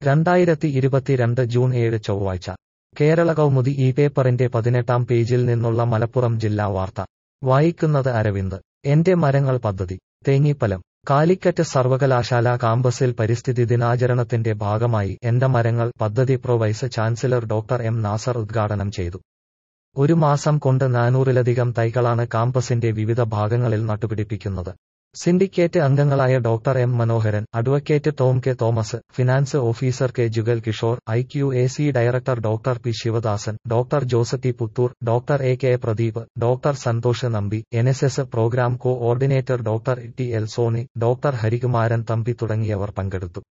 രണ്ടായിരത്തി ഇരുപത്തിരണ്ട് ജൂൺ ഏഴ് ചൊവ്വാഴ്ച കേരള കൗമുദി ഈ പേപ്പറിന്റെ പതിനെട്ടാം പേജിൽ നിന്നുള്ള മലപ്പുറം ജില്ലാ വാർത്ത വായിക്കുന്നത് അരവിന്ദ് എന്റെ മരങ്ങൾ പദ്ധതി തേഞ്ഞിപ്പലം കാലിക്കറ്റ് സർവകലാശാല കാമ്പസിൽ പരിസ്ഥിതി ദിനാചരണത്തിന്റെ ഭാഗമായി എന്റെ മരങ്ങൾ പദ്ധതി pro vice chancellor doctor M Nasar ഉദ്ഘാടനം ചെയ്തു ഒരു മാസം കൊണ്ട് നാനൂറിലധികം തൈകളാണ് കാമ്പസിന്റെ വിവിധ ഭാഗങ്ങളിൽ നട്ടുപിടിപ്പിക്കുന്നത് സിൻഡിക്കേറ്റ് അംഗങ്ങളായ doctor M Manoharan advocate Tom K Thomas finance officer K Jugal Kishore I Q A C director doctor P Sivadasan doctor Joseph T Puthur doctor A K Pradeep doctor Santhosh Nambi N S S programme coordinator doctor T L Soni doctor Harikumaran Thampi തുടങ്ങിയവർ പങ്കെടുത്തു